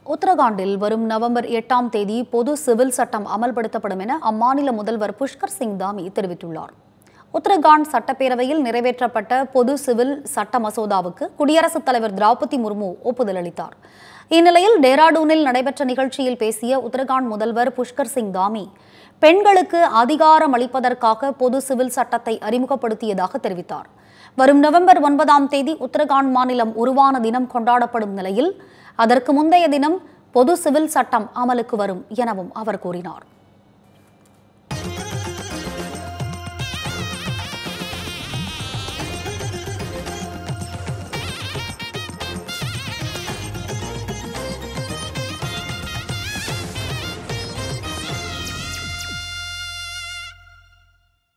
உத்தரகாண்டில் வரும் நவம்பர் எட்டாம் தேதி பொது சிவில் சட்டம் அமல்படுத்தப்படும் என அம்மாநில முதல்வர் புஷ்கர் சிங் தாமி தெரிவித்துள்ளார் உத்தரகாண்ட் சட்டப்பேரவையில் நிறைவேற்றப்பட்ட பொது சிவில் சட்ட மசோதாவுக்கு குடியரசுத் தலைவர் திரௌபதி முர்மு ஒப்புதல் அளித்தார் இந்நிலையில் டேராடூனில் நடைபெற்ற நிகழ்ச்சியில் பேசிய உத்தரகாண்ட் முதல்வர் புஷ்கர் சிங் தாமி பெண்களுக்கு அதிகாரம் அளிப்பதற்காக பொது சிவில் சட்டத்தை அறிமுகப்படுத்தியதாக தெரிவித்தார் வரும் நவம்பர் ஒன்பதாம் தேதி உத்தரகாண்ட் மாநிலம் உருவான தினம் கொண்டாடப்படும் நிலையில் அதற்கு முந்தைய தினம் பொது சிவில் சட்டம் அமலுக்கு வரும் எனவும் அவர் கூறினார்